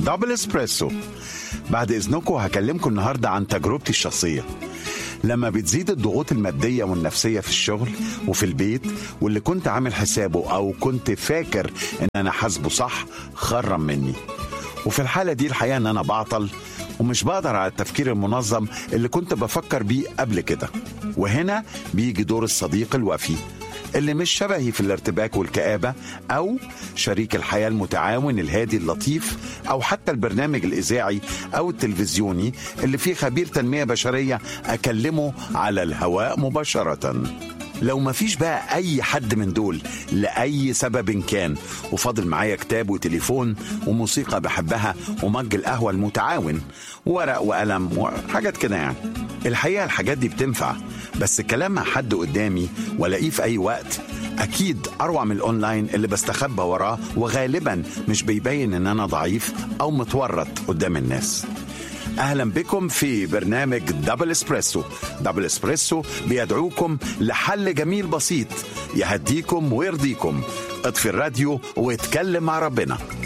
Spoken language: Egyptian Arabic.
دبل اسبريسو بعد اذنكم هكلمكم النهارده عن تجربتي الشخصيه لما بتزيد الضغوط الماديه والنفسيه في الشغل وفي البيت واللي كنت عامل حسابه او كنت فاكر ان انا حاسبه صح خرم مني وفي الحاله دي الحقيقه ان انا بعطل ومش بقدر على التفكير المنظم اللي كنت بفكر بيه قبل كده وهنا بيجي دور الصديق الوفي اللي مش شبهي في الارتباك والكآبة أو شريك الحياة المتعاون الهادي اللطيف أو حتى البرنامج الإذاعي أو التلفزيوني اللي فيه خبير تنمية بشرية أكلمه على الهواء مباشرة لو مفيش بقى أي حد من دول لأي سبب كان وفاضل معايا كتاب وتليفون وموسيقى بحبها ومج القهوة المتعاون ورق وقلم وحاجات كده يعني الحقيقة الحاجات دي بتنفع بس كلام مع حد قدامي والاقيه في أي وقت أكيد أروع من الأونلاين اللي بستخبى وراه وغالبا مش بيبين إن أنا ضعيف أو متورط قدام الناس اهلا بكم في برنامج دبل اسبريسو دبل اسبريسو بيدعوكم لحل جميل بسيط يهديكم ويرضيكم اطفي الراديو واتكلم مع ربنا